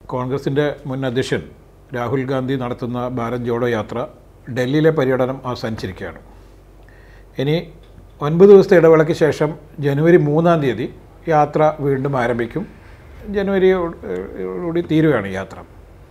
കോൺഗ്രസിൻ്റെ മുൻ അധ്യക്ഷൻ രാഹുൽ ഗാന്ധി നടത്തുന്ന ഭാരത് ജോഡോ യാത്ര ഡൽഹിയിലെ പര്യടനം അവസാനിച്ചിരിക്കുകയാണ് ഇനി ഒൻപത് ദിവസത്തെ ഇടവേളയ്ക്ക് ശേഷം ജനുവരി മൂന്നാം തീയതി യാത്ര വീണ്ടും ആരംഭിക്കും ജനുവരി കൂടി തീരുകയാണ് ഈ യാത്ര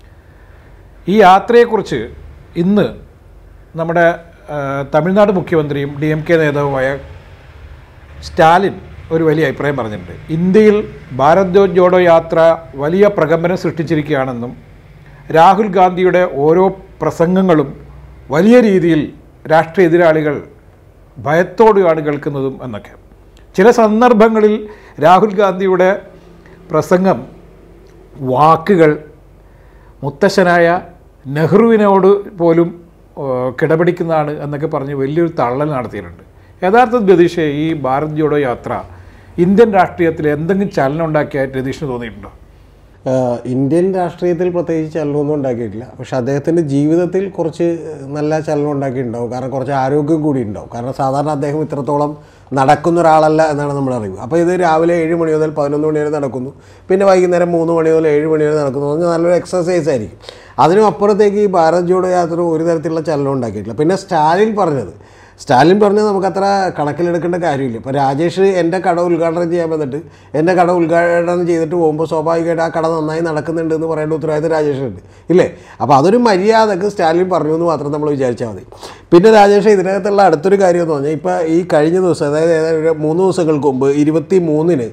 ഈ യാത്രയെക്കുറിച്ച് ഇന്ന് നമ്മുടെ ആ, തമിഴ്നാട് മുഖ്യമന്ത്രിയും ഡി എം കെ നേതാവുമായ സ്റ്റാലിൻ ഒരു വലിയ അഭിപ്രായം പറഞ്ഞിട്ടുണ്ട് ഇന്ത്യയിൽ ഭാരത് ജോഡോ യാത്ര വലിയ പ്രകമ്പനം സൃഷ്ടിച്ചിരിക്കുകയാണെന്നും രാഹുൽ ഗാന്ധിയുടെ ഓരോ പ്രസംഗങ്ങളും വലിയ രീതിയിൽ രാഷ്ട്രീയ എതിരാളികൾ ഭയത്തോടെയാണ് കേൾക്കുന്നതും എന്നൊക്കെ ചില സന്ദർഭങ്ങളിൽ രാഹുൽ ഗാന്ധിയുടെ പ്രസംഗം വാക്കുകൾ മുത്തശ്ശനായ നെഹ്റുവിനോട് പോലും ആ, കിടപിടിക്കുന്നതാണ് എന്നൊക്കെ പറഞ്ഞ് വലിയൊരു തള്ളൽ നടത്തിയിട്ടുണ്ട് യഥാർത്ഥത്തിൽ രതീഷ് ഈ ഭാരത് ജോഡോ യാത്ര ഇന്ത്യൻ രാഷ്ട്രീയത്തിൽ എന്തെങ്കിലും ചലനം ഉണ്ടാക്കിയായിട്ട് രതീഷിന് തോന്നിയിട്ടുണ്ടോ ആഹ് ഇന്ത്യൻ രാഷ്ട്രീയത്തിൽ പ്രത്യേകിച്ച് ചലനമൊന്നും ഉണ്ടാക്കിയിട്ടില്ല പക്ഷെ അദ്ദേഹത്തിൻ്റെ ജീവിതത്തിൽ കുറച്ച് നല്ല ചലനം ഉണ്ടാക്കിയിട്ടുണ്ടാവും കാരണം കുറച്ച് ആരോഗ്യം കൂടി ഉണ്ടാവും കാരണം സാധാരണ അദ്ദേഹം ഇത്രത്തോളം നടക്കുന്ന ഒരാളല്ല എന്നാണ് നമ്മൾ അറിവ് അപ്പോൾ ഇത് രാവിലെ ഏഴ് മണി മുതൽ പതിനൊന്ന് മണി വരെ നടക്കുന്നു പിന്നെ വൈകുന്നേരം മൂന്ന് മണി മുതൽ ഏഴ് മണി വരെ നടക്കുന്നു എന്ന് പറഞ്ഞാൽ നല്ലൊരു എക്സസൈസ് ആയിരിക്കും അതിനും അപ്പുറത്തേക്ക് ഈ ഭാരത് ജോഡോ യാത്ര ഒരു തരത്തിലുള്ള ചലനം ഉണ്ടാക്കിയിട്ടില്ല പിന്നെ സ്റ്റാലിൻ പറഞ്ഞത് സ്റ്റാലിൻ പറഞ്ഞത് നമുക്കത്ര കണക്കിലെടുക്കേണ്ട കാര്യമില്ല ഇപ്പോൾ രാജേഷ് എൻ്റെ കട ഉദ്ഘാടനം ചെയ്യാൻ വന്നിട്ട് എൻ്റെ കട ഉദ്ഘാടനം ചെയ്തിട്ട് പോകുമ്പോൾ സ്വാഭാവികമായിട്ട് ആ കട നന്നായി നടക്കുന്നുണ്ട് എന്ന് പറയേണ്ട ഉത്തരവാദിത്തം രാജേഷിനുണ്ട് ഇല്ലേ അപ്പോൾ അതൊരു മര്യാദക്ക് സ്റ്റാലിൻ പറഞ്ഞു എന്ന് മാത്രം നമ്മൾ വിചാരിച്ചാൽ മതി പിന്നെ രാജേഷ് ഇതിനകത്തുള്ള അടുത്തൊരു കാര്യം എന്ന് പറഞ്ഞാൽ ഇപ്പോൾ ഈ കഴിഞ്ഞ ദിവസം അതായത് ഏതാണ്ട് ഒരു മൂന്ന് ദിവസങ്ങൾക്ക് മുമ്പ് ഇരുപത്തി മൂന്നിന്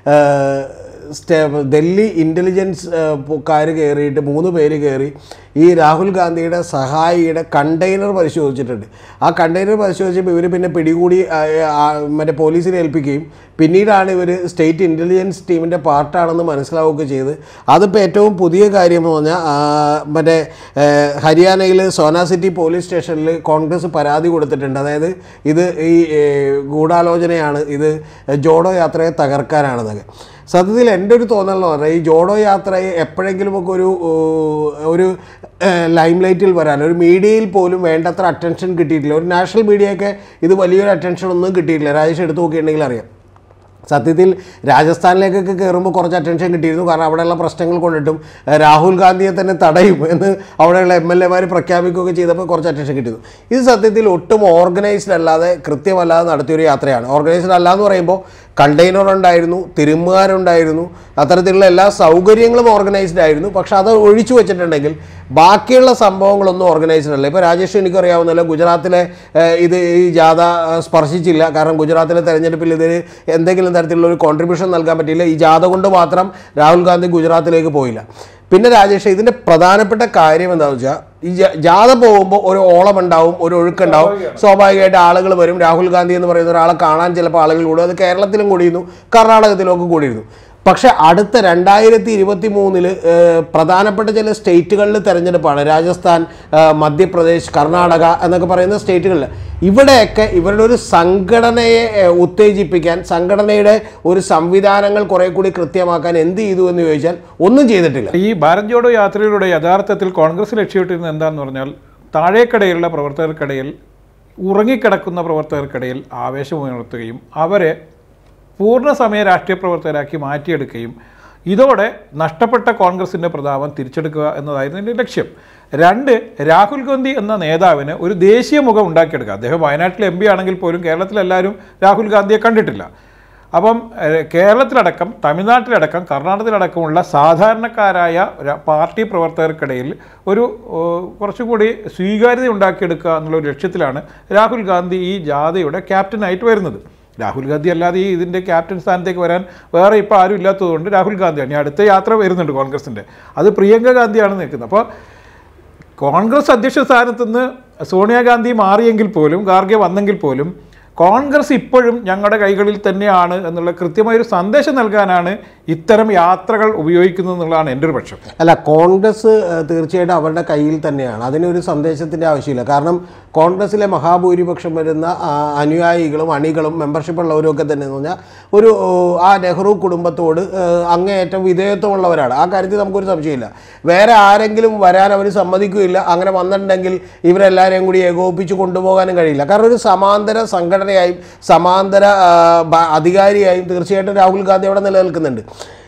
സ്റ്റേ ഡൽഹി ഇൻ്റലിജൻസ് കാർ കയറിയിട്ട് മൂന്ന് പേര് കയറി ഈ രാഹുൽ ഗാന്ധിയുടെ സഹായിയുടെ കണ്ടെയ്നർ പരിശോധിച്ചിട്ടുണ്ട് ആ കണ്ടെയ്നർ പരിശോധിച്ചപ്പോൾ ഇവർ പിന്നെ പിടികൂടി ആ, ആ, മറ്റേ പോലീസിനെ ഏൽപ്പിക്കുകയും പിന്നീടാണ് ഇവർ സ്റ്റേറ്റ് ഇൻ്റലിജൻസ് ടീമിൻ്റെ പാർട്ടാണെന്ന് മനസ്സിലാവുകയൊക്കെ ചെയ്ത് അതിപ്പോൾ ഏറ്റവും പുതിയ കാര്യം എന്ന് പറഞ്ഞാൽ ആ, മറ്റേ ഏഹ്, ഹരിയാനയിൽ സോന സിറ്റി പോലീസ് സ്റ്റേഷനിൽ കോൺഗ്രസ് പരാതി കൊടുത്തിട്ടുണ്ട് അതായത് ഇത് ഈ ഏഹ്, ഗൂഢാലോചനയാണ് ഇത് ജോഡോ യാത്രയെ തകർക്കാനാണെന്നൊക്കെ സത്യത്തിൽ എൻ്റെ ഒരു തോന്നൽ എന്ന് പറഞ്ഞാൽ ഈ ജോഡോ യാത്രയെ എപ്പോഴെങ്കിലുമൊക്കെ ഒരു ഏഹ്, ഒരു ലൈം ലൈറ്റിൽ വരാൻ ഒരു മീഡിയയിൽ പോലും വേണ്ടത്ര അറ്റൻഷൻ കിട്ടിയിട്ടില്ല ഒരു നാഷണൽ മീഡിയയൊക്കെ ഇത് വലിയൊരു അറ്റൻഷൻ ഒന്നും കിട്ടിയിട്ടില്ല രാജേഷ് എടുത്തു നോക്കിയിട്ടുണ്ടെങ്കിൽ അറിയാം സത്യത്തിൽ രാജസ്ഥാനിലേക്കൊക്കെ കയറുമ്പോൾ കുറച്ച് അറ്റൻഷൻ കിട്ടിയിരുന്നു കാരണം അവിടെയുള്ള പ്രശ്നങ്ങൾ കൊണ്ടിട്ടും ഏഹ്, രാഹുൽ ഗാന്ധിയെ തന്നെ തടയും എന്ന് അവിടെയുള്ള എം എൽ എമാർ പ്രഖ്യാപിക്കുകയൊക്കെ ചെയ്തപ്പോൾ കുറച്ച് അറ്റൻഷൻ കിട്ടിയിരുന്നു ഇത് സത്യത്തിൽ ഒട്ടും ഓർഗനൈസ്ഡ് അല്ലാതെ കൃത്യമല്ലാതെ നടത്തിയൊരു യാത്രയാണ് ഓർഗനൈസ്ഡ് അല്ല എന്ന് പറയുമ്പോൾ കണ്ടെയ്നർ ഉണ്ടായിരുന്നു തിരുമുകാരുണ്ടായിരുന്നു അത്തരത്തിലുള്ള എല്ലാ സൗകര്യങ്ങളും ഓർഗനൈസ്ഡ് ആയിരുന്നു പക്ഷെ അത് ഒഴിച്ചു വെച്ചിട്ടുണ്ടെങ്കിൽ ബാക്കിയുള്ള സംഭവങ്ങളൊന്നും ഓർഗനൈസ്ഡ് അല്ല ഇപ്പോൾ രാജേഷ് എനിക്കറിയാവുന്നല്ലോ ഗുജറാത്തിലെ ഏഹ്, ഇത് ഈ ജാഥ ഏഹ്, സ്പർശിച്ചില്ല കാരണം ഗുജറാത്തിലെ തെരഞ്ഞെടുപ്പിൽ ഇതിന് എന്തെങ്കിലും തരത്തിലുള്ള ഒരു കോൺട്രിബ്യൂഷൻ നൽകാൻ പറ്റിയില്ല ഈ ജാഥ കൊണ്ട് മാത്രം രാഹുൽ ഗാന്ധി ഗുജറാത്തിലേക്ക് പോയില്ല പിന്നെ രാജേഷ് ഇതിൻ്റെ പ്രധാനപ്പെട്ട കാര്യം എന്താണെന്ന് വെച്ചാൽ ഈ ജ- ജാഥ പോകുമ്പോൾ ഒരു ഓളം ഉണ്ടാവും ഒരു ഒഴുക്കുണ്ടാവും സ്വാഭാവികമായിട്ട് ആളുകൾ വരും രാഹുൽ ഗാന്ധി എന്ന് പറയുന്ന ഒരാളെ കാണാൻ ചിലപ്പോൾ ആളുകൾ കൂടും അത് കേരളത്തിലും കൂടിയിരുന്നു കർണാടകത്തിലും ഒക്കെ കൂടിയിരുന്നു പക്ഷേ അടുത്ത രണ്ടായിരത്തി ഇരുപത്തി മൂന്നില് പ്രധാനപ്പെട്ട ചില സ്റ്റേറ്റുകളിൽ തെരഞ്ഞെടുപ്പാണ് രാജസ്ഥാൻ ആ, മധ്യപ്രദേശ് കർണാടക എന്നൊക്കെ പറയുന്ന സ്റ്റേറ്റുകളിൽ ഇവിടെയൊക്കെ ഇവരുടെ ഒരു സംഘടനയെ ഏ, ഉത്തേജിപ്പിക്കാൻ സംഘടനയുടെ ഒരു സംവിധാനങ്ങൾ കുറെ കൂടി കൃത്യമാക്കാൻ എന്ത് ചെയ്തു എന്ന് ചോദിച്ചാൽ ഒന്നും ചെയ്തിട്ടില്ല ഈ ഭാരത് ജോഡോ യാത്രയിലൂടെ യഥാർത്ഥത്തിൽ കോൺഗ്രസ് ലക്ഷ്യമിട്ടിരുന്നത് എന്താണെന്ന് പറഞ്ഞാൽ താഴേക്കടയിലുള്ള പ്രവർത്തകർക്കിടയിൽ ഉറങ്ങിക്കിടക്കുന്ന പ്രവർത്തകർക്കിടയിൽ ആവേശമുയർത്തുകയും അവരെ പൂർണ്ണസമയ രാഷ്ട്രീയ പ്രവർത്തകരാക്കി മാറ്റിയെടുക്കുകയും ഇതോടെ നഷ്ടപ്പെട്ട കോൺഗ്രസിൻ്റെ പ്രതാപം തിരിച്ചെടുക്കുക എന്നതായിരുന്നു എൻ്റെ ലക്ഷ്യം രണ്ട് രാഹുൽ ഗാന്ധി എന്ന നേതാവിന് ഒരു ദേശീയ മുഖം ഉണ്ടാക്കിയെടുക്കുക അദ്ദേഹം വയനാട്ടിലെ എം പി ആണെങ്കിൽ പോലും കേരളത്തിലെല്ലാവരും രാഹുൽ ഗാന്ധിയെ കണ്ടിട്ടില്ല അപ്പം ഏഹ്, കേരളത്തിലടക്കം തമിഴ്നാട്ടിലടക്കം കർണാടകത്തിലടക്കമുള്ള സാധാരണക്കാരായ ര- പാർട്ടി പ്രവർത്തകർക്കിടയിൽ ഒരു ഏഹ്, കുറച്ചുകൂടി സ്വീകാര്യത ഉണ്ടാക്കിയെടുക്കുക എന്നുള്ള ഒരു ലക്ഷ്യത്തിലാണ് രാഹുൽ ഗാന്ധി ഈ ജാഥയുടെ ക്യാപ്റ്റനായിട്ട് വരുന്നത് രാഹുൽ ഗാന്ധി അല്ലാതെ ഈ ഇതിൻ്റെ ക്യാപ്റ്റൻ സ്ഥാനത്തേക്ക് വരാൻ വേറെ ഇപ്പോൾ ആരും ഇല്ലാത്തതുകൊണ്ട് രാഹുൽ ഗാന്ധിയാണ് ഇനി അടുത്ത യാത്ര വരുന്നുണ്ട് കോൺഗ്രസിൻ്റെ അത് പ്രിയങ്ക ഗാന്ധിയാണ് നിൽക്കുന്നത് അപ്പോൾ കോൺഗ്രസ് അധ്യക്ഷ സ്ഥാനത്ത് നിന്ന് സോണിയാഗാന്ധി മാറിയെങ്കിൽ പോലും ഖാർഗെ വന്നെങ്കിൽ പോലും കോൺഗ്രസ് ഇപ്പോഴും ഞങ്ങളുടെ കൈകളിൽ തന്നെയാണ് എന്നുള്ള കൃത്യമായൊരു സന്ദേശം നൽകാനാണ് ഇത്തരം യാത്രകൾ ഉപയോഗിക്കുന്നത് എന്നുള്ളതാണ് എൻ്റെ ഒരു പക്ഷം അല്ല കോൺഗ്രസ് ഏഹ്, തീർച്ചയായിട്ടും അവരുടെ കയ്യിൽ തന്നെയാണ് അതിനൊരു സന്ദേശത്തിൻ്റെ ആവശ്യമില്ല കാരണം കോൺഗ്രസിലെ മഹാഭൂരിപക്ഷം വരുന്ന ആ, അനുയായികളും അണികളും മെമ്പർഷിപ്പ് ഉള്ളവരും ഒക്കെ തന്നെ എന്ന് പറഞ്ഞാൽ ഒരു ഓ, ആ നെഹ്റു കുടുംബത്തോട് ഏഹ്, അങ്ങേയറ്റം വിധേയത്വമുള്ളവരാണ് ആ കാര്യത്തിൽ നമുക്കൊരു സംശയമില്ല വേറെ ആരെങ്കിലും വരാൻ അവർ സമ്മതിക്കുകയില്ല അങ്ങനെ വന്നിട്ടുണ്ടെങ്കിൽ ഇവരെല്ലാവരെയും കൂടി ഏകോപിപ്പിച്ച് കൊണ്ടുപോകാനും കഴിയില്ല കാരണം ഒരു സമാന്തര സംഘടനയായും സമാന്തര ആ, ഭ- അധികാരിയായും തീർച്ചയായിട്ടും രാഹുൽ ഗാന്ധി അവിടെ നിലനിൽക്കുന്നുണ്ട്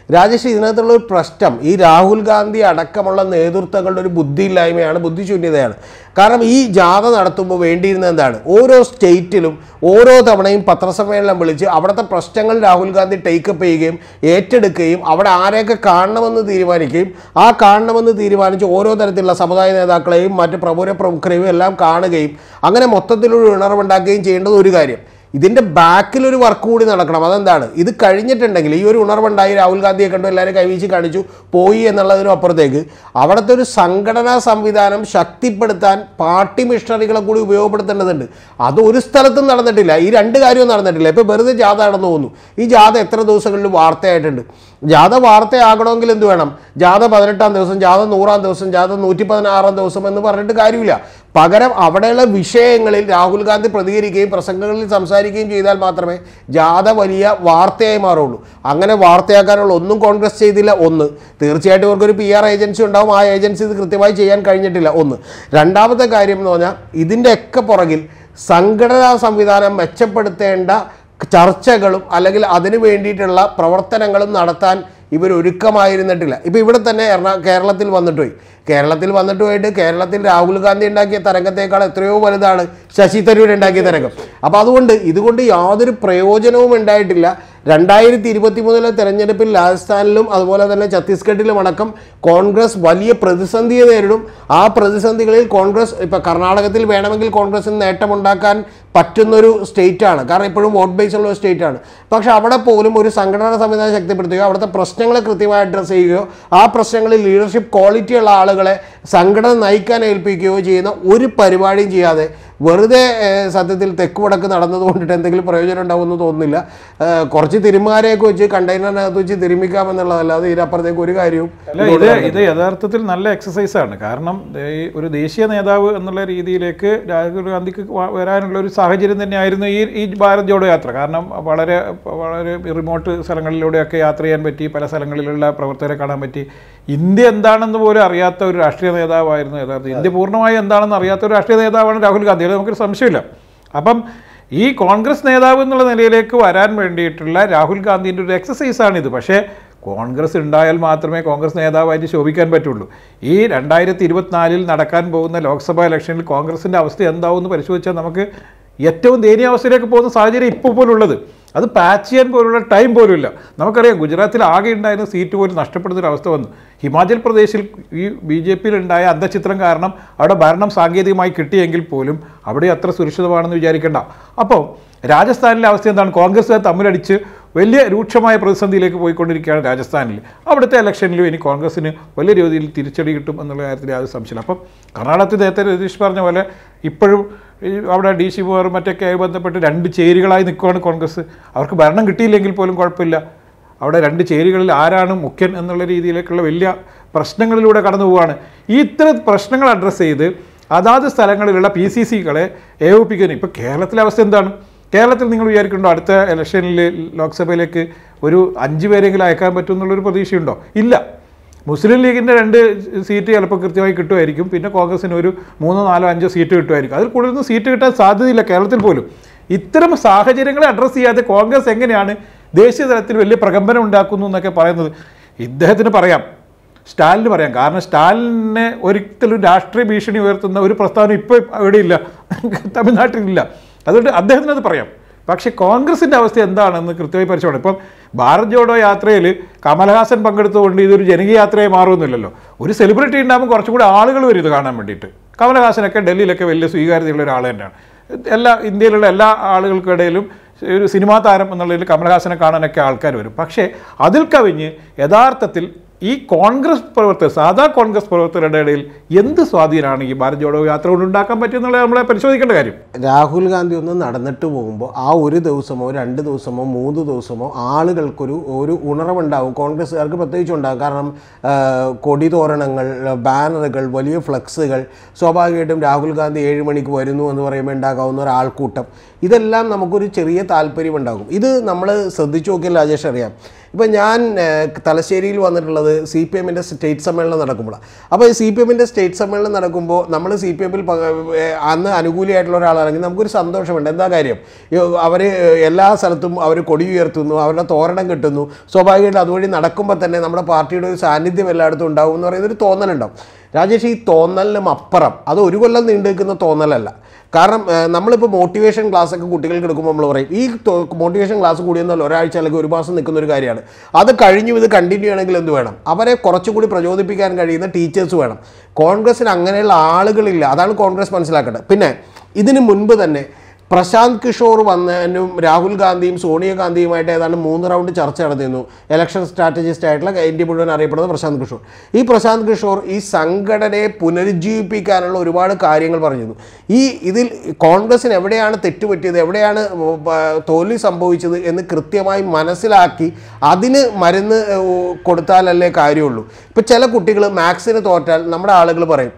രാജേഷ് ഇതിനകത്തുള്ള ഒരു പ്രശ്നം ഈ രാഹുൽ ഗാന്ധി അടക്കമുള്ള നേതൃത്വങ്ങളുടെ ഒരു ബുദ്ധിയില്ലായ്മയാണ് ബുദ്ധിശൂന്യതയാണ് കാരണം ഈ ജാഥ നടത്തുമ്പോൾ വേണ്ടിയിരുന്നത് എന്താണ് ഓരോ സ്റ്റേറ്റിലും ഓരോ തവണയും പത്രസമ്മേളനം വിളിച്ച് അവിടുത്തെ പ്രശ്നങ്ങൾ രാഹുൽ ഗാന്ധി ടേക്കപ്പ് ചെയ്യുകയും ഏറ്റെടുക്കുകയും അവിടെ ആരെയൊക്കെ കാണണമെന്ന് തീരുമാനിക്കുകയും ആ കാണണമെന്ന് തീരുമാനിച്ച് ഓരോ തരത്തിലുള്ള സമുദായ നേതാക്കളെയും മറ്റ് പ്രമുഖ പ്രമുഖരെയും എല്ലാം കാണുകയും അങ്ങനെ മൊത്തത്തിലൊരു ഉണർവുണ്ടാക്കുകയും ചെയ്യേണ്ടത് ഒരു കാര്യം ഇതിൻ്റെ ബാക്കിൽ ഒരു വർക്ക് കൂടി നടക്കണം അതെന്താണ് ഇത് കഴിഞ്ഞിട്ടുണ്ടെങ്കിൽ ഈ ഒരു ഉണർവുണ്ടായി രാഹുൽ ഗാന്ധിയെ കണ്ടു എല്ലാവരും കൈവീശി കാണിച്ചു പോയി എന്നുള്ളതിനും അപ്പുറത്തേക്ക് അവിടുത്തെ ഒരു സംഘടനാ സംവിധാനം ശക്തിപ്പെടുത്താൻ പാർട്ടി മിഷണറികളെ കൂടി ഉപയോഗപ്പെടുത്തേണ്ടതുണ്ട് അത് ഒരു സ്ഥലത്തും നടന്നിട്ടില്ല ഈ രണ്ട് കാര്യവും നടന്നിട്ടില്ല ഇപ്പോൾ വെറുതെ ജാഥ നടന്നു പോകുന്നു ഈ ജാഥ എത്ര ദിവസങ്ങളിൽ വാർത്തയായിട്ടുണ്ട് ജാഥ വാർത്തയാകണമെങ്കിൽ എന്ത് വേണം ജാഥ പതിനെട്ടാം ദിവസം ജാഥ നൂറാം ദിവസം ജാഥ നൂറ്റി പതിനാറാം ദിവസം എന്ന് പറഞ്ഞിട്ട് കാര്യമില്ല പകരം അവിടെയുള്ള വിഷയങ്ങളിൽ രാഹുൽ ഗാന്ധി പ്രതികരിക്കുകയും പ്രസംഗങ്ങളിൽ സംസാരിക്കുകയും ചെയ്താൽ മാത്രമേ ജാഥ വലിയ വാർത്തയായി മാറുള്ളൂ അങ്ങനെ വാർത്തയാക്കാനുള്ള ഒന്നും കോൺഗ്രസ് ചെയ്തില്ല ഒന്ന് തീർച്ചയായിട്ടും ഇവർക്കൊരു പി ആർ ഏജൻസി ഉണ്ടാവും ആ ഏജൻസി ഇത് കൃത്യമായി ചെയ്യാൻ കഴിഞ്ഞിട്ടില്ല ഒന്ന് രണ്ടാമത്തെ കാര്യം എന്ന് പറഞ്ഞാൽ ഇതിൻ്റെയൊക്കെ പുറകിൽ സംഘടനാ സംവിധാനം മെച്ചപ്പെടുത്തേണ്ട ചർച്ചകളും അല്ലെങ്കിൽ അതിനു വേണ്ടിയിട്ടുള്ള പ്രവർത്തനങ്ങളും നടത്താൻ ഇവർ ഒരുക്കമായിരുന്നിട്ടില്ല ഇപ്പോൾ ഇവിടെ തന്നെ എറണാ കേരളത്തിൽ വന്നിട്ട് പോയി കേരളത്തിൽ വന്നിട്ട് പോയിട്ട് കേരളത്തിൽ രാഹുൽ ഗാന്ധി ഉണ്ടാക്കിയ തരംഗത്തേക്കാൾ എത്രയോ വലുതാണ് ശശി തരൂർ ഉണ്ടാക്കിയ തരംഗം അപ്പോൾ അതുകൊണ്ട് ഇതുകൊണ്ട് യാതൊരു പ്രയോജനവും ഉണ്ടായിട്ടില്ല രണ്ടായിരത്തി ഇരുപത്തി മൂന്നിലെ തെരഞ്ഞെടുപ്പിൽ രാജസ്ഥാനിലും അതുപോലെ തന്നെ ഛത്തീസ്ഗഡിലും അടക്കം കോൺഗ്രസ് വലിയ പ്രതിസന്ധിയെ നേരിടും ആ പ്രതിസന്ധികളിൽ കോൺഗ്രസ് ഇപ്പോൾ കർണാടകത്തിൽ വേണമെങ്കിൽ കോൺഗ്രസിന് നേട്ടമുണ്ടാക്കാൻ പറ്റുന്നൊരു സ്റ്റേറ്റാണ് കാരണം ഇപ്പോഴും വോട്ട് ബേസ് ഉള്ള ഒരു സ്റ്റേറ്റാണ് പക്ഷെ അവിടെ പോലും ഒരു സംഘടനാ സംവിധാനം ശക്തിപ്പെടുത്തുകയോ അവിടുത്തെ പ്രശ്നങ്ങളെ കൃത്യമായി അഡ്രസ്സ് ചെയ്യുകയോ ആ പ്രശ്നങ്ങളിൽ ലീഡർഷിപ്പ് ക്വാളിറ്റി ഉള്ള ആളുകളെ സംഘടന നയിക്കാൻ ഏൽപ്പിക്കുകയോ ചെയ്യുന്ന ഒരു പരിപാടിയും ചെയ്യാതെ വെറുതെ ഏഹ്, സത്യത്തിൽ തെക്ക് വടക്ക് നടന്നത് കൊണ്ടിട്ട് എന്തെങ്കിലും പ്രയോജനം ഉണ്ടാവുമെന്ന് തോന്നുന്നില്ല ഏഹ്, കുറച്ച് തിരുമാരെയൊക്കെ വെച്ച് കണ്ടെയ്നറിനകത്ത് വെച്ച് തിരുമിക്കാമെന്നുള്ളതല്ലാതെ ഇതിനപ്പുറത്തേക്ക് ഒരു കാര്യവും അല്ല ഇത് ഇത് യഥാർത്ഥത്തിൽ നല്ല എക്സസൈസ് ആണ് കാരണം ദേ ഈ ഒരു ദേശീയ നേതാവ് എന്നുള്ള രീതിയിലേക്ക് രാഹുൽ ഗാന്ധിക്ക് വ- വരാനുള്ള ഒരു സാഹചര്യം തന്നെയായിരുന്നു ഈ ഈ ഭാരത് ജോഡോ യാത്ര കാരണം വളരെ വളരെ റിമോട്ട് സ്ഥലങ്ങളിലൂടെയൊക്കെ യാത്ര ചെയ്യാൻ പറ്റി പല സ്ഥലങ്ങളിലുള്ള പ്രവർത്തകരെ കാണാൻ പറ്റി ഇന്ത്യ എന്താണെന്ന് പോലും അറിയാത്ത ഒരു രാഷ്ട്രീയ നേതാവായിരുന്നു യഥാർത്ഥം ഇന്ത്യ പൂർണ്ണമായി എന്താണെന്ന് അറിയാത്ത ഒരു രാഷ്ട്രീയ നേതാവാണ് രാഹുൽ ഗാന്ധി അത് നമുക്കൊരു സംശയമില്ല അപ്പം ഈ കോൺഗ്രസ് നേതാവ് എന്നുള്ള നിലയിലേക്ക് വരാൻ വേണ്ടിയിട്ടുള്ള രാഹുൽ ഗാന്ധിൻ്റെ ഒരു എക്സസൈസാണിത് പക്ഷേ കോൺഗ്രസ് ഉണ്ടായാൽ മാത്രമേ കോൺഗ്രസ് നേതാവായിട്ട് ശോഭിക്കാൻ പറ്റുള്ളൂ ഈ രണ്ടായിരത്തി ഇരുപത്തിനാലിൽ നടക്കാൻ പോകുന്ന ലോക്സഭാ ഇലക്ഷനിൽ കോൺഗ്രസിൻ്റെ അവസ്ഥ എന്താവും എന്ന് പരിശോധിച്ചാൽ നമുക്ക് ഏറ്റവും ദയനീയാവസ്ഥയിലേക്ക് പോകുന്ന സാഹചര്യം ഇപ്പോൾ പോലും ഉള്ളത് അത് പാച്ച് ചെയ്യാൻ പോലുള്ള ടൈം പോലും ഇല്ല നമുക്കറിയാം ഗുജറാത്തിൽ ആകെ ഉണ്ടായിരുന്ന സീറ്റ് പോലും നഷ്ടപ്പെടുന്ന ഒരു അവസ്ഥ വന്നു ഹിമാചൽ പ്രദേശിൽ ഈ ബി ജെ പിയിൽ ഉണ്ടായ അന്തചിത്രം കാരണം അവിടെ ഭരണം സാങ്കേതികമായി കിട്ടിയെങ്കിൽ പോലും അവിടെ അത്ര സുരക്ഷിതമാണെന്ന് വിചാരിക്കേണ്ട അപ്പോൾ രാജസ്ഥാനിലെ അവസ്ഥ എന്താണ് കോൺഗ്രസ് തമ്മിലടിച്ച് വലിയ രൂക്ഷമായ പ്രതിസന്ധിയിലേക്ക് പോയിക്കൊണ്ടിരിക്കുകയാണ് രാജസ്ഥാനിൽ അവിടുത്തെ ഇലക്ഷനിലും ഇനി കോൺഗ്രസ്സിന് വലിയ രീതിയിൽ തിരിച്ചടി കിട്ടും എന്നുള്ള കാര്യത്തിൽ യാതൊരു സംശയമില്ല അപ്പം കർണാടകത്തിൽ നേരത്തെ രതീഷ് പറഞ്ഞ പോലെ ഇപ്പോഴും ഈ അവിടെ ഡി സി മുവാറും മറ്റൊക്കെ ആയി ബന്ധപ്പെട്ട് രണ്ട് ചേരികളായി നിൽക്കുകയാണ് കോൺഗ്രസ് അവർക്ക് ഭരണം കിട്ടിയില്ലെങ്കിൽ പോലും കുഴപ്പമില്ല അവിടെ രണ്ട് ചേരികളിൽ ആരാണ് മുഖ്യൻ എന്നുള്ള രീതിയിലേക്കുള്ള വലിയ പ്രശ്നങ്ങളിലൂടെ കടന്നു പോവുകയാണ് ഈ ഇത്തരം പ്രശ്നങ്ങൾ അഡ്രസ്സ് ചെയ്ത് അതാത് സ്ഥലങ്ങളിലുള്ള പി സി സികളെ ഏകോപിപ്പിക്കാൻ ഇപ്പോൾ കേരളത്തിലെ അവസ്ഥ എന്താണ് കേരളത്തിൽ നിങ്ങൾ വിചാരിക്കുന്നുണ്ടോ അടുത്ത ഇലക്ഷനിൽ ലോക്സഭയിലേക്ക് ഒരു അഞ്ച് പേരെങ്കിലും അയക്കാൻ പറ്റും എന്നുള്ളൊരു പ്രതീക്ഷയുണ്ടോ ഇല്ല മുസ്ലിം ലീഗിൻ്റെ രണ്ട് സീറ്റ് ചിലപ്പോൾ കൃത്യമായി കിട്ടുമായിരിക്കും പിന്നെ കോൺഗ്രസിന് ഒരു മൂന്നോ നാലോ അഞ്ചോ സീറ്റ് കിട്ടുമായിരിക്കും അതിൽ കൂടുതലൊന്നും സീറ്റ് കിട്ടാൻ സാധ്യതയില്ല കേരളത്തിൽ പോലും ഇത്തരം സാഹചര്യങ്ങളെ അഡ്രസ്സ് ചെയ്യാതെ കോൺഗ്രസ് എങ്ങനെയാണ് ദേശീയ തലത്തിൽ വലിയ പ്രകമ്പനം ഉണ്ടാക്കുന്നു എന്നൊക്കെ പറയുന്നത് ഇദ്ദേഹത്തിന് പറയാം സ്റ്റാലിന് പറയാം കാരണം സ്റ്റാലിനെ ഒരിക്കലും രാഷ്ട്രീയ ഭീഷണി ഉയർത്തുന്ന ഒരു പ്രസ്താവന ഇപ്പോൾ എവിടെയില്ല തമിഴ്നാട്ടിലില്ല അതുകൊണ്ട് അദ്ദേഹത്തിന് അത് പറയാം പക്ഷേ കോൺഗ്രസിൻ്റെ അവസ്ഥ എന്താണെന്ന് കൃത്യമായി പരിശോധന ഇപ്പം ഭാരത് ജോഡോ യാത്രയിൽ കമൽഹാസൻ പങ്കെടുത്തുകൊണ്ട് ഇതൊരു ജനകീയ യാത്രയായി മാറുമെന്നില്ലല്ലോ ഒരു സെലിബ്രിറ്റി ഉണ്ടാകുമ്പോൾ കുറച്ചും കൂടി ആളുകൾ വരും ഇത് കാണാൻ വേണ്ടിയിട്ട് കമൽഹാസനൊക്കെ ഡൽഹിയിലൊക്കെ വലിയ സ്വീകാര്യതയുള്ള ഒരാൾ തന്നെയാണ് എല്ലാ ഇന്ത്യയിലുള്ള എല്ലാ ആളുകൾക്കിടയിലും ഒരു സിനിമാ താരം എന്നുള്ളതിൽ കമൽഹാസനെ കാണാനൊക്കെ ആൾക്കാർ വരും പക്ഷേ അതിൽ കവിഞ്ഞ് യഥാർത്ഥത്തിൽ ഈ കോൺഗ്രസ് പ്രവർത്തകർ സാധാ കോൺഗ്രസ് പ്രവർത്തകരുടെ ഇടയിൽ എന്ത് സ്വാധീനമാണ് ഈ ഭാരത് ജോഡോ യാത്ര കൊണ്ട് ഉണ്ടാക്കാൻ പറ്റുമെന്നുള്ളത് നമ്മളെ പരിശോധിക്കേണ്ട കാര്യം രാഹുൽ ഗാന്ധി ഒന്ന് നടന്നിട്ട് പോകുമ്പോൾ ആ ഒരു ദിവസമോ രണ്ട് ദിവസമോ മൂന്ന് ദിവസമോ ആളുകൾക്കൊരു ഒരു ഉണർവുണ്ടാവും കോൺഗ്രസ്സുകാർക്ക് പ്രത്യേകിച്ച് ഉണ്ടാകും കാരണം ആ, കൊടി തോരണങ്ങൾ ബാനറുകൾ വലിയ ഫ്ലക്സുകൾ സ്വാഭാവികമായിട്ടും രാഹുൽ ഗാന്ധി ഏഴ് മണിക്ക് വരുന്നു എന്ന് പറയുമ്പോൾ ഉണ്ടാകാവുന്ന ഒരു ആൾക്കൂട്ടം ഇതെല്ലാം നമുക്കൊരു ചെറിയ താല്പര്യം ഉണ്ടാകും ഇത് നമ്മൾ ശ്രദ്ധിച്ചു നോക്കിയാൽ രാജേഷ് അറിയാം ഇപ്പം ഞാൻ ഏഹ്, തലശ്ശേരിയിൽ വന്നിട്ടുള്ളത് സി പി എമ്മിൻ്റെ സ്റ്റേറ്റ് സമ്മേളനം നടക്കുമ്പോഴാണ് അപ്പോൾ ഈ സി പി എമ്മിൻ്റെ സ്റ്റേറ്റ് സമ്മേളനം നടക്കുമ്പോൾ നമ്മൾ സി പി എമ്മിൽ അന്ന് അനുകൂലിയായിട്ടുള്ള ഒരാളാണെങ്കിൽ നമുക്കൊരു സന്തോഷമുണ്ട് എന്താ കാര്യം അവർ എല്ലാ സ്ഥലത്തും അവർ കൊടി ഉയർത്തുന്നു അവരുടെ തോരണം കിട്ടുന്നു സ്വാഭാവികമായിട്ട് അതുവഴി നടക്കുമ്പോൾ തന്നെ നമ്മുടെ പാർട്ടിയുടെ ഒരു സാന്നിധ്യം എല്ലായിടത്തും ഉണ്ടാവും എന്ന് പറയുന്ന ഒരു തോന്നലുണ്ടാവും രാജേഷ് ഈ തോന്നലിനും അപ്പുറം അത് ഒരു കൊല്ലം നീണ്ടു നിൽക്കുന്ന തോന്നലല്ല കാരണം ഏഹ്, നമ്മളിപ്പോൾ മോട്ടിവേഷൻ ക്ലാസ് ഒക്കെ കുട്ടികൾക്ക് എടുക്കുമ്പോൾ നമ്മൾ പറയും ഈ മോട്ടിവേഷൻ ക്ലാസ് കൂടിയെന്നാൽ ഒരാഴ്ച അല്ലെങ്കിൽ ഒരു മാസം നിൽക്കുന്ന ഒരു കാര്യമാണ് അത് കഴിഞ്ഞു ഇത് കണ്ടിന്യൂ ചെയ്യണമെങ്കിൽ എന്ത് വേണം അവരെ കുറച്ചുകൂടി പ്രചോദിപ്പിക്കാൻ കഴിയുന്ന ടീച്ചേഴ്സ് വേണം കോൺഗ്രസ്സിന് അങ്ങനെയുള്ള ആളുകളില്ല അതാണ് കോൺഗ്രസ് മനസ്സിലാക്കേണ്ടത് പിന്നെ ഇതിന് മുൻപ് തന്നെ പ്രശാന്ത് കിഷോർ വന്നതിനും രാഹുൽ ഗാന്ധിയും സോണിയാഗാന്ധിയുമായിട്ട് ഏതാണ്ട് മൂന്ന് റൗണ്ട് ചർച്ച നടന്നിരുന്നു ഇലക്ഷൻ സ്ട്രാറ്റജിസ്റ്റ് ആയിട്ടുള്ള ഇന്ത്യ മുഴുവൻ അറിയപ്പെടുന്നത് പ്രശാന്ത് കിഷോർ ഈ പ്രശാന്ത് കിഷോർ ഈ സംഘടനയെ പുനരുജ്ജീവിപ്പിക്കാനുള്ള ഒരുപാട് കാര്യങ്ങൾ പറഞ്ഞിരുന്നു ഈ ഇതിൽ കോൺഗ്രസിന് എവിടെയാണ് തെറ്റുപറ്റിയത് എവിടെയാണ് ഉം, ആ, തോൽവി സംഭവിച്ചത് എന്ന് കൃത്യമായി മനസ്സിലാക്കി അതിന് മരുന്ന് ഏഹ്, കൊടുത്താലല്ലേ കാര്യമുള്ളൂ ഇപ്പം ചില കുട്ടികൾ മാത്സിന് തോറ്റാൽ നമ്മുടെ ആളുകൾ പറയും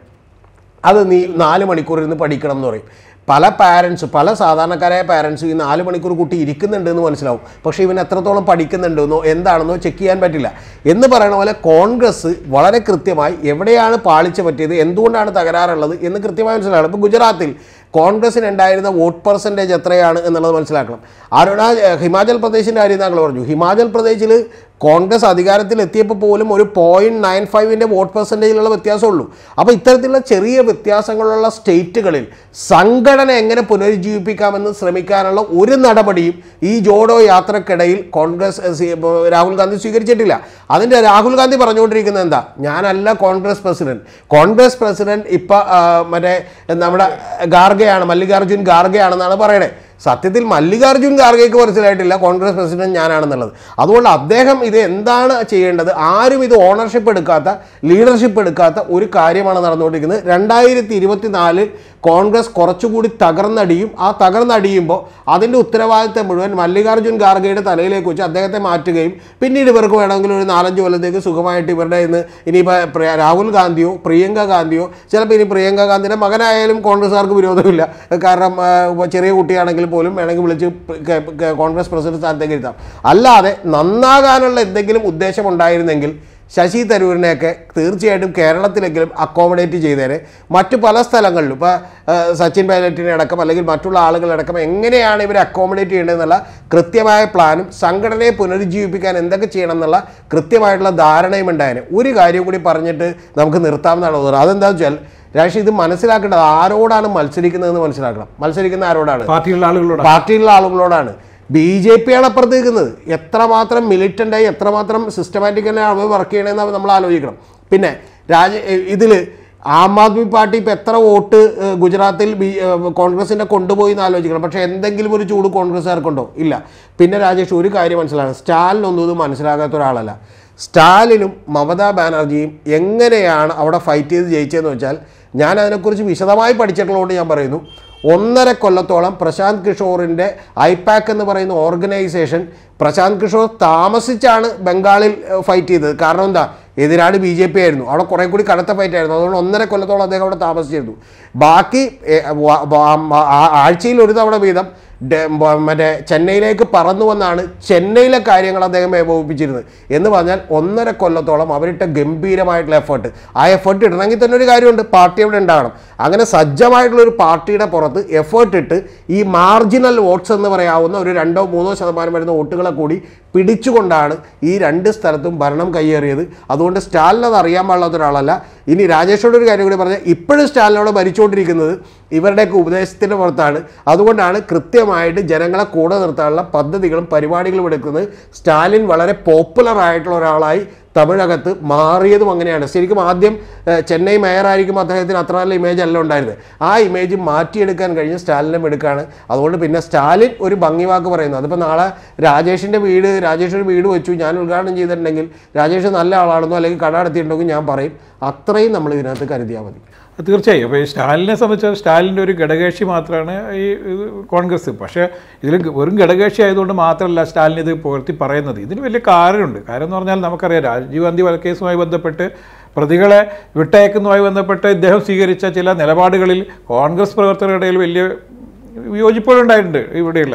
അത് നീ നാല് മണിക്കൂർ ഇരുന്ന് പഠിക്കണം എന്ന് പറയും പല പാരൻസ് പല സാധാരണക്കാരായ പാരൻസ് ഈ നാല് മണിക്കൂർ കുട്ടി ഇരിക്കുന്നുണ്ട് എന്ന് മനസ്സിലാവും പക്ഷേ ഇവൻ എത്രത്തോളം പഠിക്കുന്നുണ്ടെന്നോ എന്താണെന്നോ ചെക്ക് ചെയ്യാൻ പറ്റില്ല എന്ന് പറയുന്ന പോലെ കോൺഗ്രസ് വളരെ കൃത്യമായി എവിടെയാണ് പാളിച്ച പറ്റിയത് എന്തുകൊണ്ടാണ് തകരാറുള്ളത് എന്ന് കൃത്യമായി മനസ്സിലാക്കണം ഇപ്പോൾ ഗുജറാത്തിൽ കോൺഗ്രസിന് ഉണ്ടായിരുന്ന വോട്ട് പെർസെൻറ്റേജ് എത്രയാണ് എന്നുള്ളത് മനസ്സിലാക്കണം അരുണാ ഹിമാചൽ പ്രദേശിൻ്റെ കാര്യം താങ്കൾ പറഞ്ഞു ഹിമാചൽ പ്രദേശിൽ കോൺഗ്രസ് അധികാരത്തിൽ എത്തിയപ്പോൾ പോലും ഒരു പോയിൻറ്റ് നയൻ ഫൈവിൻ്റെ വോട്ട് പെർസെൻറ്റേജിലുള്ള വ്യത്യാസമുള്ളൂ അപ്പോൾ ഇത്തരത്തിലുള്ള ചെറിയ വ്യത്യാസങ്ങളുള്ള സ്റ്റേറ്റുകളിൽ സംഘടന എങ്ങനെ പുനരുജ്ജീവിപ്പിക്കാമെന്ന് ശ്രമിക്കാനുള്ള ഒരു നടപടിയും ഈ ജോഡോ യാത്രക്കിടയിൽ കോൺഗ്രസ് ഏഹ്, സി- ഏഹ്, രാഹുൽ ഗാന്ധി സ്വീകരിച്ചിട്ടില്ല അതിൻ്റെ രാഹുൽ ഗാന്ധി പറഞ്ഞുകൊണ്ടിരിക്കുന്നത് എന്താ ഞാനല്ല കോൺഗ്രസ് പ്രസിഡന്റ് കോൺഗ്രസ് പ്രസിഡന്റ് ഇപ്പം മറ്റേ നമ്മുടെ ഗാർഗയാണ് മല്ലികാർജുൻ ഗാർഗയാണെന്നാണ് പറയണേ സത്യത്തിൽ മല്ലികാർജുൻ ഖാർഗെക്ക് മനസ്സിലായിട്ടില്ല കോൺഗ്രസ് പ്രസിഡന്റ് ഞാനാണെന്നുള്ളത് അതുകൊണ്ട് അദ്ദേഹം ഇത് എന്താണ് ചെയ്യേണ്ടത് ആരും ഇത് ഓണർഷിപ്പ് എടുക്കാത്ത ലീഡർഷിപ്പ് എടുക്കാത്ത ഒരു കാര്യമാണ് നടന്നുകൊണ്ടിരിക്കുന്നത് രണ്ടായിരത്തി ഇരുപത്തിനാലിൽ കോൺഗ്രസ് കുറച്ചുകൂടി തകർന്നടിയും ആ തകർന്നടിയുമ്പോൾ അതിൻ്റെ ഉത്തരവാദിത്തം മുഴുവൻ മല്ലികാർജുൻ ഖാർഗെയുടെ തലയിലേക്ക് വെച്ച് അദ്ദേഹത്തെ മാറ്റുകയും പിന്നീട് ഇവർക്ക് വേണമെങ്കിൽ ഒരു നാലഞ്ച് കൊല്ലത്തേക്ക് സുഖമായിട്ട് ഇവരുടെ ഇന്ന് ഇനിയിപ്പോൾ രാഹുൽ ഗാന്ധിയോ പ്രിയങ്ക ഗാന്ധിയോ ചിലപ്പോൾ ഇനി പ്രിയങ്ക ഗാന്ധിയുടെ മകനായാലും കോൺഗ്രസ്സുകാർക്ക് വിരോധമില്ല കാരണം ആ, ചെറിയ കുട്ടിയാണെങ്കിൽ പോലും വേണമെങ്കിൽ വിളിച്ച് കെ- കെ- കോൺഗ്രസ് പ്രസിഡന്റ് സ്ഥാനത്തേക്ക് ഇരുത്താം അല്ലാതെ നന്നാകാനുള്ള എന്തെങ്കിലും ഉദ്ദേശം ഉണ്ടായിരുന്നെങ്കിൽ ശശി തരൂരിനെയൊക്കെ തീർച്ചയായിട്ടും കേരളത്തിലെങ്കിലും അക്കോമഡേറ്റ് ചെയ്തേനെ മറ്റു പല സ്ഥലങ്ങളിലും ഇപ്പോൾ സച്ചിൻ പൈലറ്റിനെ അടക്കം അല്ലെങ്കിൽ മറ്റുള്ള ആളുകളടക്കം എങ്ങനെയാണ് ഇവരെ അക്കോമഡേറ്റ് ചെയ്യേണ്ടതെന്നുള്ള കൃത്യമായ പ്ലാനും സംഘടനയെ പുനരുജ്ജീവിപ്പിക്കാൻ എന്തൊക്കെ ചെയ്യണം എന്നുള്ള കൃത്യമായിട്ടുള്ള ധാരണയും ഉണ്ടായേനെ ഒരു കാര്യം കൂടി പറഞ്ഞിട്ട് നമുക്ക് നിർത്താമെന്നാണ് തോന്നുന്നത് അതെന്താണെന്ന് വെച്ചാൽ രാഷ്ട്രീയ ഇത് മനസ്സിലാക്കേണ്ടത് ആരോടാണ് മത്സരിക്കുന്നതെന്ന് മനസ്സിലാക്കണം മത്സരിക്കുന്ന ആരോടാണ് പാർട്ടിയിലുള്ള ആളുകളോട് പാർട്ടിയിലുള്ള ആളുകളോടാണ് ബി ജെ പി ആണ് അപ്പുറത്ത് നിൽക്കുന്നത് എത്രമാത്രം മിലിറ്റൻ്റായി എത്രമാത്രം സിസ്റ്റമാറ്റിക്കലി അവർ വർക്ക് ചെയ്യണമെന്ന് നമ്മൾ ആലോചിക്കണം പിന്നെ രാജ ഇതിൽ ആം ആദ്മി പാർട്ടി ഇപ്പോൾ എത്ര വോട്ട് ഏഹ്, ഗുജറാത്തിൽ ബി ഏഹ്, കോൺഗ്രസിൻ്റെ കൊണ്ടുപോയി എന്ന് ആലോചിക്കണം പക്ഷേ എന്തെങ്കിലും ഒരു ചൂട് കോൺഗ്രസ്സുകാർക്കുണ്ടോ ഇല്ല പിന്നെ രാജേഷ് ഒരു കാര്യം മനസ്സിലാണ് സ്റ്റാലിനൊന്നും ഇത് മനസ്സിലാകാത്ത ഒരാളല്ല സ്റ്റാലിനും മമതാ ബാനർജിയും എങ്ങനെയാണ് അവിടെ ഫൈറ്റ് ചെയ്ത് ജയിച്ചതെന്ന് വെച്ചാൽ ഞാൻ അതിനെക്കുറിച്ച് വിശദമായി പഠിച്ചിട്ടുള്ളതുകൊണ്ട് ഞാൻ പറയുന്നു ഒന്നര കൊല്ലത്തോളം പ്രശാന്ത് കിഷോറിൻ്റെ ഐപാക്ക് എന്ന് പറയുന്ന ഓർഗനൈസേഷൻ പ്രശാന്ത് കിഷോർ താമസിച്ചാണ് ബംഗാളിൽ ഏഹ്, ഫൈറ്റ് ചെയ്തത് കാരണം എന്താ എതിരാളി ബി ജെ പി ആയിരുന്നു അവിടെ കുറേ കൂടി കടുത്ത ഫൈറ്റ് ആയിരുന്നു അതുകൊണ്ട് ഒന്നര കൊല്ലത്തോളം അദ്ദേഹം അവിടെ താമസിച്ചിരുന്നു ബാക്കി ഏഹ്, വ- വ- ആ- ആഴ്ചയിൽ ഒരു തവണ വീതം ഡെ- മ- മറ്റേ ചെന്നൈയിലേക്ക് പറന്നു വന്നാണ് ചെന്നൈയിലെ കാര്യങ്ങൾ അദ്ദേഹം ഏകോപിപ്പിച്ചിരുന്നത് എന്ന് പറഞ്ഞാൽ ഒന്നര കൊല്ലത്തോളം അവരിട്ട ഗംഭീരമായിട്ടുള്ള എഫേർട്ട് ആ എഫേർട്ട് ഇടണമെങ്കിൽ തന്നെ ഒരു കാര്യമുണ്ട് പാർട്ടി അവിടെ ഉണ്ടാകണം അങ്ങനെ സജ്ജമായിട്ടുള്ള ഒരു പാർട്ടിയുടെ പുറത്ത് എഫേർട്ട് ഇട്ട് ഈ മാർജിനൽ വോട്ട്സ് എന്ന് പറയാവുന്ന ഒരു രണ്ടോ മൂന്നോ ശതമാനം വരുന്ന വോട്ടുകളെ കൂടി പിടിച്ചുകൊണ്ടാണ് ഈ രണ്ട് സ്ഥലത്തും ഭരണം കയ്യേറിയത് അതുകൊണ്ട് സ്റ്റാലിൻ അത് അറിയാൻ പാടില്ലാത്ത ഒരാളല്ല ഇനി രാജേഷോട് ഒരു കാര്യം കൂടി പറഞ്ഞാൽ ഇപ്പോഴും സ്റ്റാലിനോട് ഭരിച്ചുകൊണ്ടിരിക്കുന്നത് ഇവരുടെയൊക്കെ ഉപദേശത്തിൻ്റെ പുറത്താണ് അതുകൊണ്ടാണ് കൃത്യമായിട്ട് ജനങ്ങളെ കൂടെ നിർത്താനുള്ള പദ്ധതികളും പരിപാടികളും എടുക്കുന്നത് സ്റ്റാലിൻ വളരെ പോപ്പുലർ ആയിട്ടുള്ള ഒരാളായി തമിഴകത്ത് മാറിയതും അങ്ങനെയാണ് ശരിക്കും ആദ്യം ഏഹ്, ചെന്നൈ മേയറായിരിക്കും അദ്ദേഹത്തിന് അത്ര നല്ല ഇമേജ് അല്ല ഉണ്ടായിരുന്നത് ആ ഇമേജ് മാറ്റിയെടുക്കാൻ കഴിഞ്ഞ സ്റ്റാലിനും എടുക്കുകയാണ് അതുകൊണ്ട് പിന്നെ സ്റ്റാലിൻ ഒരു ഭംഗിവാക്ക് പറയുന്നു അതിപ്പോൾ നാളെ രാജേഷിൻ്റെ വീട് രാജേഷ് ഒരു വീട് വെച്ചു ഞാൻ ഉദ്ഘാടനം ചെയ്തിട്ടുണ്ടെങ്കിൽ രാജേഷ് നല്ല ആളാണെന്നോ അല്ലെങ്കിൽ കട നടത്തിയിട്ടുണ്ടെങ്കിൽ ഞാൻ പറയും അത്രയും നമ്മൾ ഇതിനകത്ത് കരുതിയാൽ മതി തീർച്ചയായും അപ്പോൾ ഈ സ്റ്റാലിനെ സംബന്ധിച്ച് സ്റ്റാലിൻ്റെ ഒരു ഘടകകക്ഷി മാത്രമാണ് ഈ ഇത് കോൺഗ്രസ് പക്ഷേ ഇതിൽ വെറും ഘടകകക്ഷി ആയതുകൊണ്ട് മാത്രമല്ല സ്റ്റാലിൻ ഇത് പുകഴ്ത്തി പറയുന്നത് ഇതിന് വലിയ കാര്യമുണ്ട് കാര്യം എന്ന് പറഞ്ഞാൽ നമുക്കറിയാം രാജീവ് ഗാന്ധി വധക്കേസുമായി ബന്ധപ്പെട്ട് പ്രതികളെ വിട്ടയക്കുന്നതുമായി ബന്ധപ്പെട്ട് ഇദ്ദേഹം സ്വീകരിച്ച ചില നിലപാടുകളിൽ കോൺഗ്രസ് പ്രവർത്തകരുടെ ഇടയിൽ വലിയ വിയോജിപ്പുകളുണ്ടായിട്ടുണ്ട് ഇവിടെയുള്ള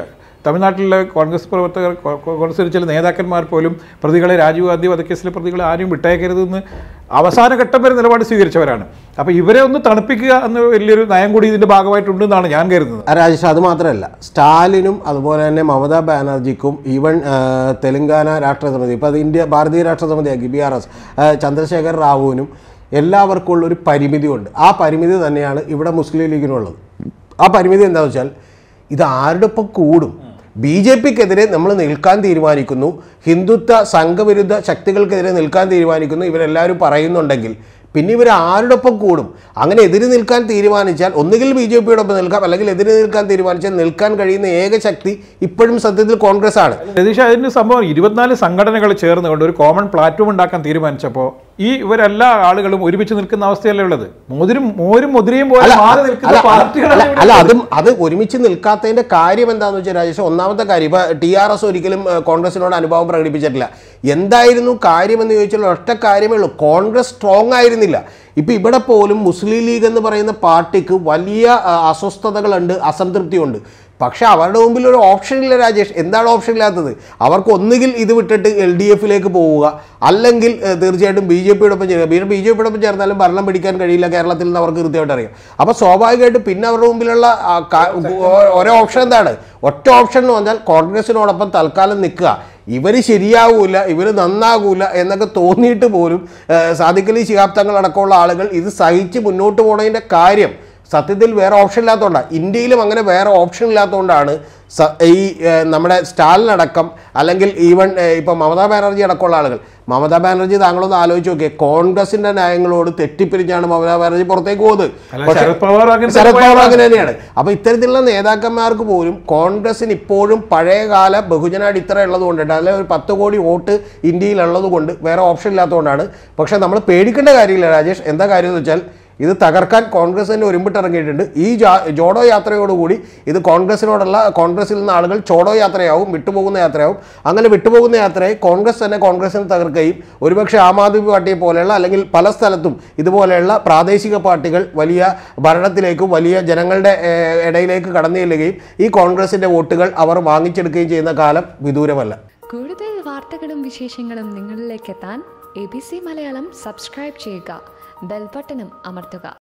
തമിഴ്നാട്ടിലെ കോൺഗ്രസ് പ്രവർത്തകർ കോ- കോ- കോൺഗ്രസിലെ ചില നേതാക്കന്മാർ പോലും പ്രതികളെ രാജീവ് ഗാന്ധി വധക്കേസിലെ പ്രതികളെ ആരും വിട്ടയക്കരുതെന്ന് അവസാന ഘട്ടം വരെ നിലപാട് സ്വീകരിച്ചവരാണ് അപ്പോൾ ഇവരെ ഒന്ന് തണുപ്പിക്കുക എന്ന വലിയൊരു നയം കൂടി ഇതിൻ്റെ ഭാഗമായിട്ടുണ്ടെന്നാണ് ഞാൻ കരുതുന്നത് ആ, രാജേഷ് അത് മാത്രമല്ല സ്റ്റാലിനും അതുപോലെ തന്നെ മമതാ ബാനർജിക്കും ഈവൻ ആ, തെലങ്കാന രാഷ്ട്ര സമിതി ഇപ്പോൾ അത് ഇന്ത്യ ഭാരതീയ രാഷ്ട്ര സമിതിയാക്കി ബി ആർ എസ് ചന്ദ്രശേഖർ റാവുവിനും എല്ലാവർക്കും ഉള്ള ഒരു പരിമിതിയുണ്ട് ആ പരിമിതി തന്നെയാണ് ഇവിടെ മുസ്ലിം ലീഗിനുള്ളത് ആ പരിമിതി എന്താണെന്ന് വെച്ചാൽ ഇത് ആരുടെ ഒപ്പം കൂടും ബി ജെ പിക്കെതിരെ നമ്മൾ നിൽക്കാൻ തീരുമാനിക്കുന്നു ഹിന്ദുത്വ സംഘവിരുദ്ധ ശക്തികൾക്കെതിരെ നിൽക്കാൻ തീരുമാനിക്കുന്നു ഇവരെല്ലാവരും പറയുന്നുണ്ടെങ്കിൽ പിന്നെ ഇവർ ആരുടെ ഒപ്പം കൂടും അങ്ങനെ എതിര് നിൽക്കാൻ തീരുമാനിച്ചാൽ ഒന്നുകിൽ ബി ജെ പിയോടൊപ്പം നിൽക്കാം അല്ലെങ്കിൽ എതിര് നിൽക്കാൻ തീരുമാനിച്ചാൽ നിൽക്കാൻ കഴിയുന്ന ഏക ശക്തി ഇപ്പോഴും സത്യത്തിൽ കോൺഗ്രസ് ആണ് രതീഷ് അതിന് സംഭവം ഇരുപത്തിനാല് സംഘടനകൾ ചേർന്നുകൊണ്ട് ഒരു കോമൺ പ്ലാറ്റ്ഫോം ഉണ്ടാക്കാൻ തീരുമാനിച്ചപ്പോൾ ഈ ഇവരെല്ലാ ആളുകളും ഒരുമിച്ച് നിൽക്കുന്ന അവസ്ഥയല്ലേ ഉള്ളത് മോതിരും മോരും മുതിരയും പോലെ അല്ല, മാറി അല്ല, നിൽക്കുന്ന അല്ല, പാർട്ടികളാണ് അല്ല, ഇവിടെ അല്ല ഉള്ളത്. അതും അത് ഒരുമിച്ച് നിൽക്കാത്തതിന്റെ കാര്യം എന്താണെന്ന് വെച്ചാൽ രാജേഷ് ഒന്നാമത്തെ കാര്യം ഇപ്പൊ ടി ആർ എസ് ഒരിക്കലും ഏഹ്, കോൺഗ്രസിനോട് അനുഭവം പ്രകടിപ്പിച്ചിട്ടില്ല എന്തായിരുന്നു കാര്യമെന്ന് ചോദിച്ചാൽ ഒറ്റ കാര്യമേ ഉള്ളൂ കോൺഗ്രസ് സ്ട്രോങ് ആയിരുന്നില്ല ഇപ്പൊ ഇവിടെ പോലും മുസ്ലിം ലീഗ് എന്ന് പറയുന്ന പാർട്ടിക്ക് വലിയ ആ, അസ്വസ്ഥതകളുണ്ട് അസംതൃപ്തിയുണ്ട് പക്ഷെ അവരുടെ മുമ്പിൽ ഒരു ഓപ്ഷൻ ഇല്ല രാജേഷ് എന്താണ് ഓപ്ഷൻ ഇല്ലാത്തത് അവർക്ക് ഒന്നുകിൽ ഇത് വിട്ടിട്ട് എൽ ഡി എഫിലേക്ക് പോവുക അല്ലെങ്കിൽ ഏഹ്, തീർച്ചയായിട്ടും ബി ജെ പിയോടൊപ്പം ചേരുക ബി ജെ പിയോടൊപ്പം ചേർന്നാലും ഭരണം പിടിക്കാൻ കഴിയില്ല കേരളത്തിൽ നിന്ന് അവർക്ക് കൃത്യമായിട്ട് അറിയാം അപ്പോൾ സ്വാഭാവികമായിട്ട് പിന്നെ അവരുടെ മുമ്പിലുള്ള ആ, കാ- ഓരോ ഓപ്ഷൻ എന്താണ് ഒറ്റ ഓപ്ഷൻ എന്ന് പറഞ്ഞാൽ കോൺഗ്രസിനോടൊപ്പം തൽക്കാലം നിൽക്കുക ഇവർ ശരിയാകൂല ഇവർ നന്നാകൂല എന്നൊക്കെ തോന്നിയിട്ട് പോലും ഏഹ്, സാദിഖലി ശിഹാബ് തങ്ങൾ അടക്കമുള്ള ആളുകൾ ഇത് സഹിച്ച് മുന്നോട്ട് പോണതിൻ്റെ കാര്യം സത്യത്തിൽ വേറെ ഓപ്ഷൻ ഇല്ലാത്തതുകൊണ്ടാണ് ഇന്ത്യയിലും അങ്ങനെ വേറെ ഓപ്ഷൻ ഇല്ലാത്തതുകൊണ്ടാണ് സ- ഈ ഏഹ്, നമ്മുടെ സ്റ്റാലിനടക്കം അല്ലെങ്കിൽ ഈവൻ ഏഹ്, ഇപ്പം മമതാ ബാനർജി അടക്കമുള്ള ആളുകൾ മമതാ ബാനർജി താങ്കളൊന്ന് ആലോചിച്ച് നോക്കിയേ കോൺഗ്രസിന്റെ നയങ്ങളോട് തെറ്റിപ്പിരിച്ചാണ് മമതാ ബാനർജി പുറത്തേക്ക് പോകുന്നത് അല്ല, പക്ഷേ- ശരത് പവാർ അങ്ങനെ ശരത് പവാർ പോയതാണ്. അങ്ങനെ തന്നെയാണ് അപ്പൊ ഇത്തരത്തിലുള്ള നേതാക്കന്മാർക്ക് പോലും കോൺഗ്രസിന് ഇപ്പോഴും പഴയകാല ബഹുജന അടിത്തറ ഉള്ളത് കൊണ്ടിട്ട് അല്ലെങ്കിൽ ഒരു പത്ത് കോടി വോട്ട് ഇന്ത്യയിൽ ഉള്ളത് കൊണ്ട് വേറെ ഓപ്ഷൻ ഇല്ലാത്തതുകൊണ്ടാണ് പക്ഷെ നമ്മൾ പേടിക്കേണ്ട കാര്യമില്ല രാജേഷ് എന്താ കാര്യം എന്ന് വെച്ചാൽ ഇത് തകർക്കാൻ കോൺഗ്രസ് തന്നെ ഒരുമ്പിട്ടിറങ്ങിയിട്ടുണ്ട് ഈ ജാ- ജോഡോ യാത്രയോടുകൂടി ഇത് കോൺഗ്രസിനോടുള്ള കോൺഗ്രസിൽ നിന്ന് ആളുകൾ ചോഡോ യാത്രയാവും വിട്ടുപോകുന്ന യാത്രയാവും അങ്ങനെ വിട്ടുപോകുന്ന യാത്രയെ കോൺഗ്രസ് തന്നെ കോൺഗ്രസിനെ തകർക്കുകയും ഒരുപക്ഷെ ആം ആദ്മി പാർട്ടിയെ പോലെയുള്ള അല്ലെങ്കിൽ പല സ്ഥലത്തും ഇതുപോലെയുള്ള പ്രാദേശിക പാർട്ടികൾ വലിയ ഭരണത്തിലേക്കും വലിയ ജനങ്ങളുടെ ഏഹ്, ഇടയിലേക്ക് കടന്നു ചെല്ലുകയും ഈ കോൺഗ്രസിന്റെ വോട്ടുകൾ അവർ വാങ്ങിച്ചെടുക്കുകയും ചെയ്യുന്ന കാലം വിദൂരമല്ല കൂടുതൽ വാർത്തകളും വിശേഷങ്ങളും നിങ്ങളിലേക്ക് എത്താൻ A B C Malayalam subscribe ചെയ്യുക ബെൽബട്ടനും അമർത്തുക